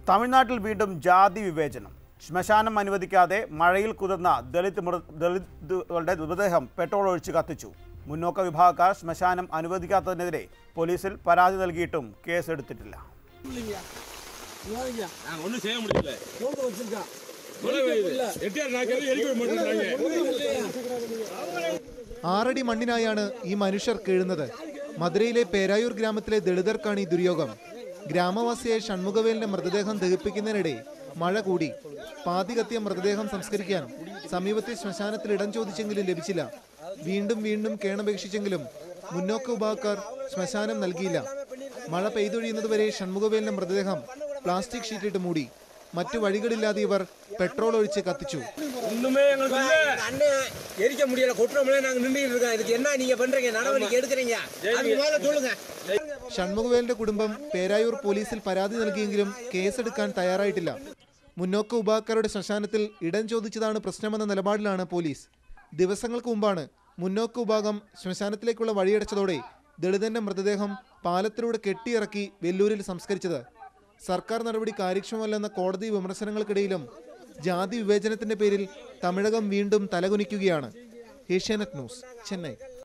തമിഴ്നാട്ടിൽ വീണ്ടും ജാതി വിവേചനം ശ്മശാനം അനുവദിക്കാതെ മഴയിൽ കുതിർന്ന ദളിത് മൃ ദളിതുകളുടെ മൃതദേഹം പെട്രോൾ ഒഴിച്ച് കത്തിച്ചു മുന്നോക്ക വിഭാഗക്കാർ ശ്മശാനം അനുവദിക്കാത്തതിനെതിരെ പോലീസിൽ പരാതി നൽകിയിട്ടും കേസെടുത്തിട്ടില്ല நாங்க ஒண்ணும் செய்ய முடியல மழை பெய்யுது எட்டியார் நாய்க்கிறது எரிக்க மாட்டேங்கிறாங்க ആറടി മണ്ണിനായാണ് ഈ മനുഷ്യർ കീഴുന്നത് മധുരയിലെ പേരായൂർ ഗ്രാമത്തിലെ ദളിതർക്കാണ് ഈ ദുര്യോഗം ഗ്രാമവാസിയായ ഷൺമുഖവേലിന്റെ മൃതദേഹം ദഹിപ്പിക്കുന്നതിനിടെ മഴ കൂടി പാതി കത്തിയ മൃതദേഹം സംസ്കരിക്കാൻ സമീപത്തെ ശ്മശാനത്തിൽ ഇടം ചോദിച്ചെങ്കിലും ലഭിച്ചില്ല വീണ്ടും വീണ്ടും കേണപേക്ഷിച്ചെങ്കിലും മുന്നോക്ക വിഭാഗക്കാർ ശ്മശാനം നൽകിയില്ല മഴ പെയ്തൊഴിയുന്നതുവരെ ഷൺമുഖവേലിന്റെ മൃതദേഹം പ്ലാസ്റ്റിക് ഷീറ്റിട്ട് മൂടി മറ്റു വഴികളില്ലാതെ ഇവർ പെട്രോൾ ഒഴിച്ച് കത്തിച്ചു ஒண்ணுமே எங்களுக்கு இல்ல அண்ணன் எரிக்க முடியல கொட்டுறோம்ல நாங்க நின்றுட்டு இருக்கோம் இதுக்கு என்ன நீங்க பண்றீங்க நடவடிக்கை எடுக்கிறீங்க அது முதல்ல சொல்லுங்க ഷൺമുഖവേലിന്റെ കുടുംബം പേരായൂർ പോലീസിൽ പരാതി നൽകിയെങ്കിലും കേസെടുക്കാൻ തയ്യാറായിട്ടില്ല മുന്നോക്ക ഉപഭോക്താക്കളുടെ ശ്മശാനത്തിൽ ഇടം ചോദിച്ചതാണ് പ്രശ്നമെന്ന നിലപാടിലാണ് പോലീസ് ദിവസങ്ങൾക്ക് മുമ്പാണ് മുന്നോക്ക വിഭാഗം ശ്മശാനത്തിലേക്കുള്ള വഴിയടച്ചതോടെ ദളിതന്റെ മൃതദേഹം പാലത്തിലൂടെ കെട്ടിയിറക്കി വെല്ലൂരിൽ സംസ്കരിച്ചത് സർക്കാർ നടപടി കാര്യക്ഷമമല്ലെന്ന കോടതി വിമർശനങ്ങൾക്കിടയിലും ജാതി വിവേചനത്തിന്റെ പേരിൽ തമിഴകം വീണ്ടും തലകുനിക്കുകയാണ് ഏഷ്യാനെറ്റ് ന്യൂസ് ചെന്നൈ